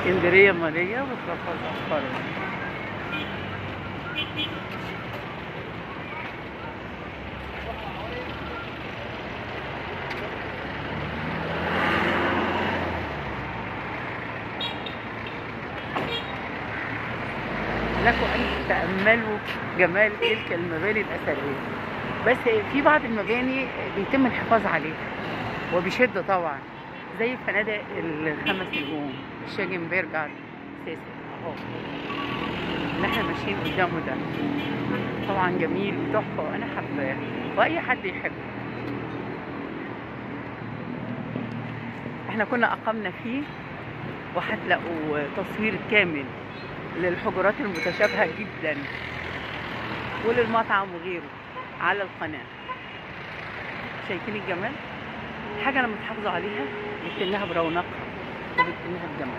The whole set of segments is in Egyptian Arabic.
اسكندرية مالية بترفض أفكارها لكم أن تتأملوا جمال تلك المباني الأثرية بس في بعض المباني بيتم الحفاظ عليها وبشدة طبعا زي الفنادق الخمس نجوم شاجنبرجر سيسي اهو اللي احنا ماشيين قدامه ده طبعا جميل وتحفة وأنا حباه وأي حد يحبه احنا كنا أقمنا فيه وهتلاقوا تصوير كامل للحجرات المتشابهة جدا وللمطعم وغيره على القناة شايفين الجمال؟ حاجة لما تحافظوا عليها بتنها برونقها وبتنها بجمال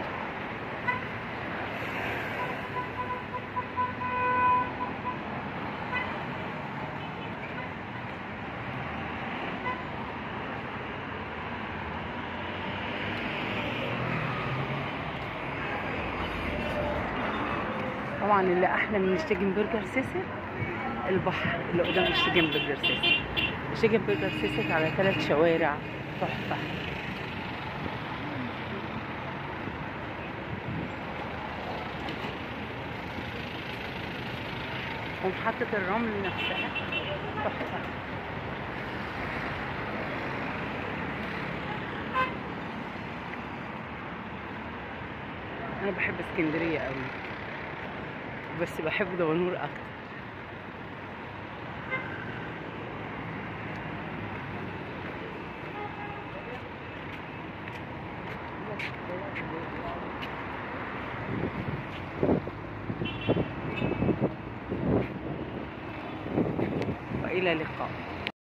طبعا اللي احلى من الشيكن برجر سيسي البحر اللي قدام الشيكن برجر سيسي الشيكن برجر سيسي على ثلاث شوارع تحفة ومحطة الرمل نفسها تحفة أنا بحب اسكندرية قوي بس بحب دمنهور أكتر وإلى اللقاء